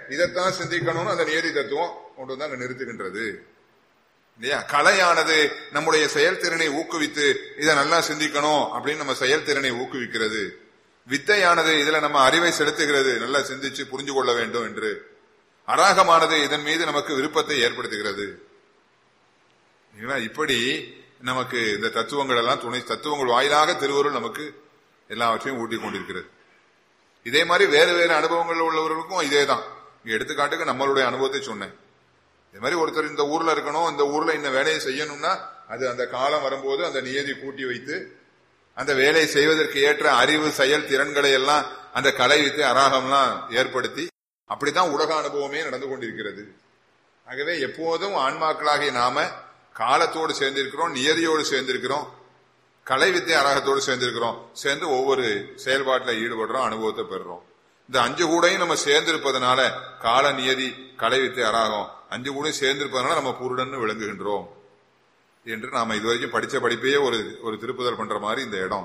இதைத்தான் சிந்திக்கணும்னு அந்த நியதி தத்துவம் கொண்டு வந்து அங்க நிறுத்துகின்றது இல்லையா கலையானது நம்முடைய செயல்திறனை ஊக்குவித்து இதை நல்லா சிந்திக்கணும் அப்படின்னு நம்ம செயல்திறனை ஊக்குவிக்கிறது வித்தையானது இதுல நம்ம அறிவை செலுத்துகிறது நல்லா சிந்திச்சு புரிஞ்சு கொள்ள வேண்டும் என்று அராகமானது இதன் மீது நமக்கு விருப்பத்தை ஏற்படுத்துகிறது இல்லைங்களா? இப்படி நமக்கு இந்த தத்துவங்கள் எல்லாம் துணை தத்துவங்கள் வாயிலாக திருவருள் நமக்கு எல்லாவற்றையும் ஊட்டி கொண்டிருக்கிறது இதே மாதிரி வேறு வேறு அனுபவங்கள் உள்ளவர்களுக்கும் இதே தான் இங்க எடுத்துக்காட்டுக்கு நம்மளுடைய அனுபவத்தை சொன்னேன் இது மாதிரி ஒருத்தர் இந்த ஊர்ல இருக்கணும் இந்த ஊர்ல இந்த வேலையை செய்யணும்னா அது அந்த காலம் வரும்போது அந்த நியதி கூட்டி வைத்து அந்த வேலையை செய்வதற்கு ஏற்ற அறிவு செயல் திறன்களை எல்லாம் அந்த கலை வித்து அராகம்லாம் ஏற்படுத்தி அப்படித்தான் உலக அனுபவமே நடந்து கொண்டிருக்கிறது ஆகவே எப்போதும் ஆன்மாக்களாகிய நாம காலத்தோடு சேர்ந்திருக்கிறோம் நியதியோடு சேர்ந்திருக்கிறோம் கலை வித்தை அராகத்தோடு சேர்ந்திருக்கிறோம் சேர்ந்து ஒவ்வொரு செயல்பாட்டில் ஈடுபடுறோம் அனுபவத்தை பெறுறோம் இந்த அஞ்சு கூடையும் நம்ம சேர்ந்திருப்பதனால கால நியதி கலை வித்தை அராகம் அஞ்சு கூடையும் சேர்ந்திருப்பதனால நம்ம பூருடன் விளங்குகின்றோம் என்று நாம இதுவரைக்கும் படிச்ச படிப்பையே ஒரு ஒரு திருப்புதல் பண்ற மாதிரி இந்த இடம்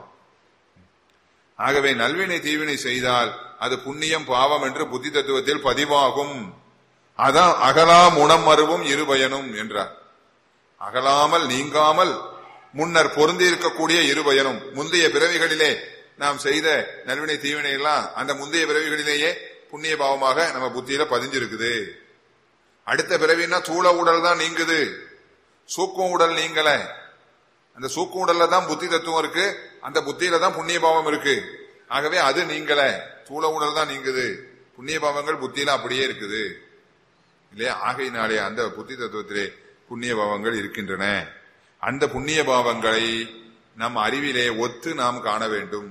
ஆகவே நல்வினை தீவினை செய்தால் அது புண்ணியம் பாவம் என்று புத்தி தத்துவத்தில் பதிவாகும் அதான் அகலாம் உணம் மருவும் இருபயனும் என்றார் அகலாமல் நீங்காமல் முன்னர் பொருந்தி இருக்கக்கூடிய இருபயனும் முந்தைய பிறவிகளிலே நாம் செய்த நல்வினை தீவினை எல்லாம் அந்த முந்தைய பிறவிகளிலேயே புண்ணிய பாவமாக நம்ம புத்தியில பதிஞ்சிருக்குது அடுத்த பிறவின்னா தூள உடல் தான் நீங்குது சூக்கும் உடல் நீங்கல அந்த சூக்கும் உடல்ல தான் புத்தி தத்துவம் இருக்கு அந்த புத்தியில தான் புண்ணிய பாவம் இருக்கு ஆகவே அது நீங்கல தூள உடல் தான் நீங்குது புண்ணிய பாவங்கள் புத்தியில அப்படியே இருக்குது இல்லையா ஆகையினாலே அந்த புத்தி தத்துவத்திலே புண்ணிய பாவங்கள் இருக்கின்றன அந்த புண்ணிய பாவங்களை நம் அறிவிலே ஒத்து நாம் காண வேண்டும்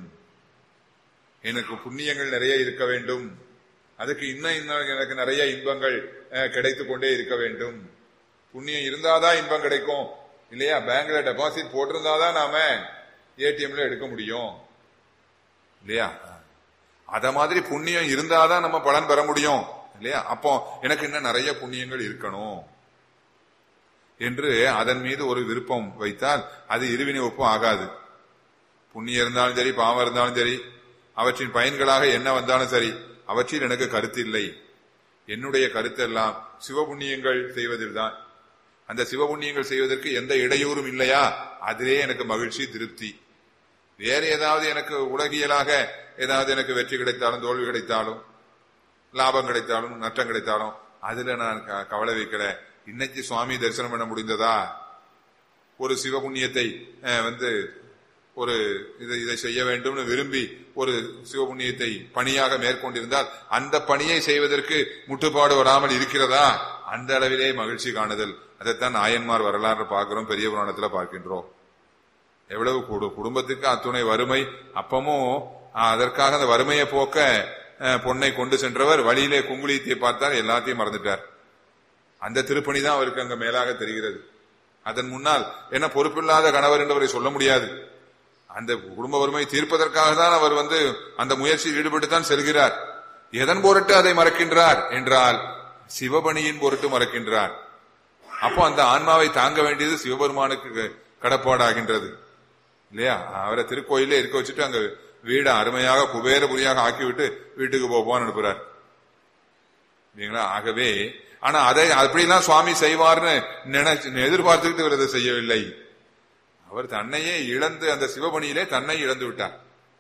எனக்கு புண்ணியங்கள் நிறைய இருக்க வேண்டும் அதுக்கு இன்னும் இன்னும் எனக்கு நிறைய இன்பங்கள் அஹ், கிடைத்துக் கொண்டே இருக்க வேண்டும் புண்ணியம் இருந்தாதான் இன்பம் கிடைக்கும் இல்லையா பேங்க்ல டெபாசிட் போட்டிருந்தாதான் நாம ஏடிஎம்ல எடுக்க முடியும் இல்லையா அத மாதிரி புண்ணியம் இருந்தாதான் நம்ம பலன் பெற முடியும் இல்லையா அப்போ எனக்கு இன்னும் நிறைய புண்ணியங்கள் இருக்கணும் என்று அதன் மீது ஒரு விருப்பம் வைத்தால் அது இருவினை ஒப்பும் ஆகாது புண்ணியம் இருந்தாலும் சரி பாவம் இருந்தாலும் சரி அவற்றின் பயன்களாக என்ன வந்தாலும் சரி அவற்றில் எனக்கு கருத்து இல்லை என்னுடைய கருத்தெல்லாம் சிவபுண்ணியங்கள் செய்வதில்தான் அந்த சிவபுண்ணியங்கள் செய்வதற்கு எந்த இடையூறும் இல்லையா அதிலே எனக்கு மகிழ்ச்சி திருப்தி வேற ஏதாவது எனக்கு உலகியலாக ஏதாவது எனக்கு வெற்றி கிடைத்தாலும் தோல்வி கிடைத்தாலும் லாபம் கிடைத்தாலும் நஷ்டம் கிடைத்தாலும் அதுல நான் க- கவலை வைக்கல இன்னைக்கு சுவாமி தரிசனம் பண்ண முடிந்ததா ஒரு சிவபுண்ணியத்தை அஹ், வந்து ஒரு இதை இதை செய்ய வேண்டும்னு விரும்பி ஒரு சிவபுண்ணியத்தை பணியாக மேற்கொண்டிருந்தால் அந்த பணியை செய்வதற்கு முட்டுப்பாடு வராமல் இருக்கிறதா அந்த அளவிலே மகிழ்ச்சி காணுதல் அதைத்தான் நாயன்மார் வரலாறு பார்க்கிறோம் பெரிய புராணத்துல பார்க்கின்றோம் எவ்வளவு கூடு குடும்பத்துக்கு அத்துணை வறுமை அப்பமும் ஆஹ், அதற்காக அந்த வறுமையை போக்க அஹ், பொண்ணை கொண்டு சென்றவர் வழியிலே குங்குளியத்தை பார்த்தார் எல்லாத்தையும் மறந்துட்டார் அந்த திருப்பணி தான் அவருக்கு அங்க மேலாக தெரிகிறது அதன் முன்னால் என்ன பொறுப்பில்லாத கணவர் என்று அவரை சொல்ல முடியாது அந்த குடும்ப வறுமை தீர்ப்பதற்காக தான் அவர் வந்து அந்த முயற்சியில் ஈடுபட்டு தான் செல்கிறார் எதன் பொருட்டு அதை மறக்கின்றார் என்றால் சிவபணியின் பொருட்டு மறக்கின்றார் அப்போ அந்த ஆன்மாவை தாங்க வேண்டியது சிவபெருமானுக்கு கடப்பாடாகின்றது இல்லையா அவரை திருக்கோயிலே இருக்க வச்சுட்டு அங்க வீடை அருமையாக குபேரபுரியாக ஆக்கிவிட்டு வீட்டுக்கு போப்பான்னு அனுப்புறார் இல்லைங்களா ஆகவே ஆனா அதை அப்படிலாம் சுவாமி செய்வார்னு நினைச்சு எதிர்பார்த்துக்கிட்டு இவர் அதை செய்யவில்லை அவர் தன்னையே இழந்து அந்த சிவபணியிலே தன்னை இழந்து விட்டார்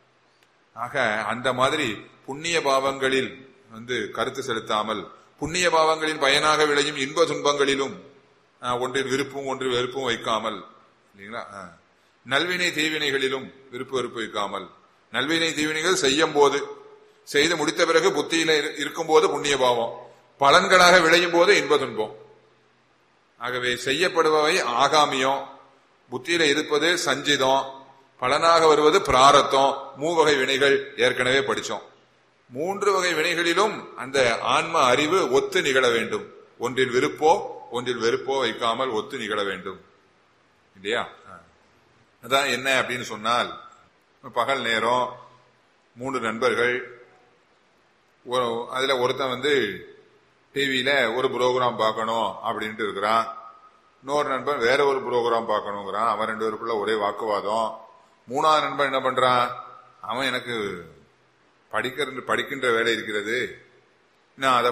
ஆக அந்த மாதிரி புண்ணிய பாவங்களில் வந்து கருத்து செலுத்தாமல் புண்ணிய பாவங்களின் பயனாக விளையும் இன்ப துன்பங்களிலும் ஆஹ், ஒன்றில் விருப்பும் ஒன்றில் வெறுப்பும் வைக்காமல் இல்லைங்களா ஆஹ். நல்வினை தீவினைகளிலும் விருப்பு வெறுப்பு வைக்காமல் நல்வினை தீவினைகள் செய்யும் போது செய்து முடித்த பிறகு புத்தியில இரு- இருக்கும்போது புண்ணிய பாவம் பலன்களாக விளையும் போது இன்ப துன்பம் ஆகவே செய்யப்படுபவை ஆகாமியம் புத்தியில இருப்பது சஞ்சிதம் பலனாக வருவது பிராரத்தம் மூவகை வினைகள் ஏற்கனவே படிச்சோம் மூன்று வகை வினைகளிலும் அந்த ஆன்ம அறிவு ஒத்து நிகழ வேண்டும் ஒன்றில் விருப்போ ஒன்றில் வெறுப்போ வைக்காமல் ஒத்து நிகழ வேண்டும் இல்லையா ஆ. அதான் என்ன அப்படின்னு சொன்னால் பகல் நேரம் மூன்று நண்பர்கள் ஒரு- அதுல ஒருத்தன் வந்து டிவியில ஒரு ப்ரோக்ராம் பார்க்கணும் அப்படின்ட்டு இருக்கிறான் இன்னொரு நண்பன் வேற ஒரு ப்ரோக்ராம் பார்க்கணுங்கிறான் அவன் ரெண்டு பேருக்குள்ள ஒரே வாக்குவாதம் மூணாவது நண்பன் என்ன பண்றான் அவன் எனக்கு படிக்கிற படிக்கின்ற வேலை இருக்கிறது நான் அதை